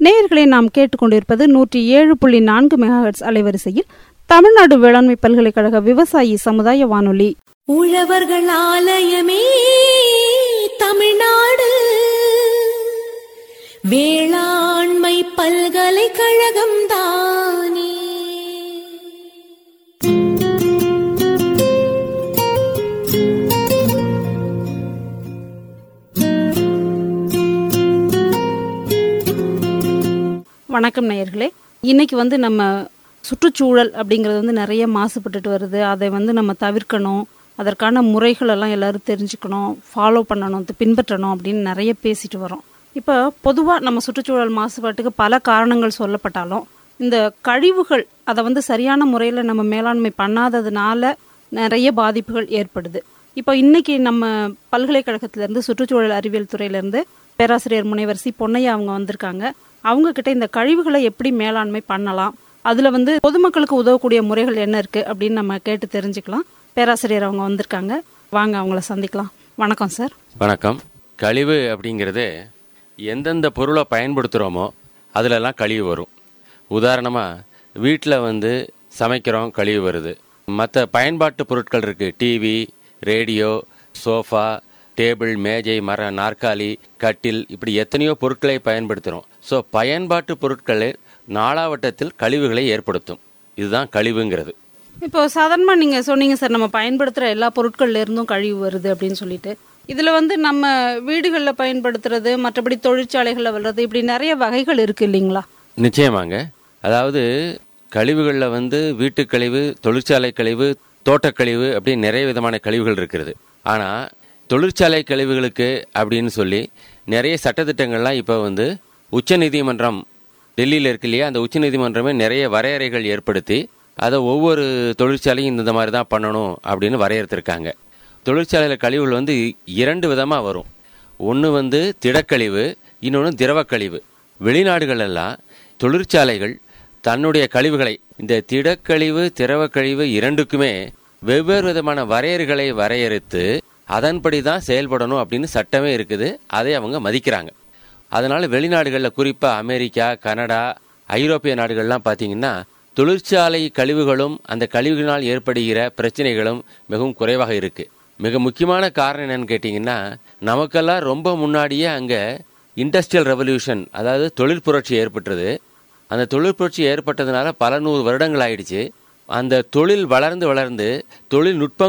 நேயர்களை நாம் கேட்டுக்கொண்டிருப்பது நூற்றி ஏழு புள்ளி நான்கு மெகாஹெட்ஸ் அலைவரிசையில் தமிழ்நாடு வேளாண்மை பல்கலைக்கழக விவசாயி சமுதாய வானொலி உழவர்கள் ஆலயமே தமிழ்நாடு வேளாண்மை பல்கலைக்கழகம் தானே வணக்கம் நேயர்களே இன்னைக்கு வந்து நம்ம சுற்றுச்சூழல் அப்படிங்கிறது வந்து நிறைய மாசுபட்டுட்டு வருது அதை வந்து நம்ம தவிர்க்கணும் அதற்கான முறைகள் எல்லாம் எல்லாரும் தெரிஞ்சுக்கணும் ஃபாலோ பண்ணணும் அது பின்பற்றணும் அப்படின்னு நிறைய பேசிட்டு வரோம் இப்போ பொதுவாக நம்ம சுற்றுச்சூழல் மாசுபாட்டுக்கு பல காரணங்கள் சொல்லப்பட்டாலும் இந்த கழிவுகள் அதை வந்து சரியான முறையில் நம்ம மேலாண்மை பண்ணாததுனால நிறைய பாதிப்புகள் ஏற்படுது இப்போ இன்னைக்கு நம்ம பல்கலைக்கழகத்திலேருந்து சுற்றுச்சூழல் அறிவியல் துறையிலேருந்து பேராசிரியர் முனைவர் சி பொன்னையா அவங்க வந்திருக்காங்க அவங்க கிட்ட இந்த கழிவுகளை எப்படி மேலாண்மை பண்ணலாம் அதுல வந்து பொதுமக்களுக்கு உதவக்கூடிய முறைகள் என்ன இருக்கு அப்படின்னு நம்ம கேட்டு தெரிஞ்சுக்கலாம் பேராசிரியர் அவங்க வந்திருக்காங்க வாங்க அவங்கள சந்திக்கலாம் வணக்கம் சார் வணக்கம் கழிவு அப்படிங்கிறது எந்தெந்த பொருளை பயன்படுத்துகிறோமோ அதிலெல்லாம் கழிவு வரும் உதாரணமாக வீட்டில் வந்து சமைக்கிறோம் கழிவு வருது மற்ற பயன்பாட்டு பொருட்கள் இருக்குது டிவி ரேடியோ சோஃபா டேபிள் மேஜை மர நாற்காலி கட்டில் இப்படி எத்தனையோ பொருட்களை பயன்படுத்துகிறோம் ஸோ பயன்பாட்டு பொருட்களை நாளாவட்டத்தில் கழிவுகளை ஏற்படுத்தும் இதுதான் கழிவுங்கிறது இப்போ சாதாரணமா நீங்க சொன்னீங்க சார் நம்ம பயன்படுத்துற எல்லா பொருட்கள்ல இருந்தும் கழிவு வருது அப்படின்னு சொல்லிட்டு இதுல வந்து நம்ம வீடுகள்ல பயன்படுத்துறது மற்றபடி தொழிற்சாலைகள்ல வர்றது இப்படி நிறைய வகைகள் இருக்கு இல்லைங்களா நிச்சயமாங்க அதாவது கழிவுகளில் வந்து வீட்டுக் கழிவு தொழிற்சாலை கழிவு தோட்டக்கழிவு அப்படி நிறைய விதமான கழிவுகள் இருக்கிறது ஆனால் தொழிற்சாலை கழிவுகளுக்கு அப்படின்னு சொல்லி நிறைய சட்டத்திட்டங்கள்லாம் இப்போ வந்து உச்சநீதிமன்றம் டெல்லியில் இருக்கு இல்லையா அந்த உச்சநீதிமன்றமே நிறைய வரையறைகள் ஏற்படுத்தி அதை ஒவ்வொரு தொழிற்சாலையும் இந்த மாதிரி தான் பண்ணணும் அப்படின்னு வரையறுத்திருக்காங்க தொழிற்சாலையில் கழிவுகள் வந்து இரண்டு விதமாக வரும் ஒன்று வந்து திடக்கழிவு இன்னொன்று திரவக்கழிவு வெளிநாடுகள் எல்லாம் தொழிற்சாலைகள் தன்னுடைய கழிவுகளை இந்த திடக்கழிவு திரவக்கழிவு இரண்டுக்குமே வெவ்வேறு விதமான வரையறைகளை வரையறுத்து அதன்படி தான் செயல்படணும் அப்படின்னு சட்டமே இருக்குது அதை அவங்க மதிக்கிறாங்க அதனால வெளிநாடுகளில் குறிப்பாக அமெரிக்கா கனடா ஐரோப்பிய நாடுகள்லாம் பார்த்தீங்கன்னா தொழிற்சாலை கழிவுகளும் அந்த கழிவுகளினால் ஏற்படுகிற பிரச்சனைகளும் மிகவும் குறைவாக இருக்கு மிக முக்கியமான காரணம் என்னன்னு கேட்டிங்கன்னா நமக்கெல்லாம் ரொம்ப முன்னாடியே அங்கே இண்டஸ்ட்ரியல் ரெவல்யூஷன் அதாவது தொழில் புரட்சி ஏற்பட்டது அந்த தொழில் புரட்சி ஏற்பட்டதுனால பல நூறு வருடங்கள் ஆயிடுச்சு அந்த தொழில் வளர்ந்து வளர்ந்து தொழில்நுட்பம்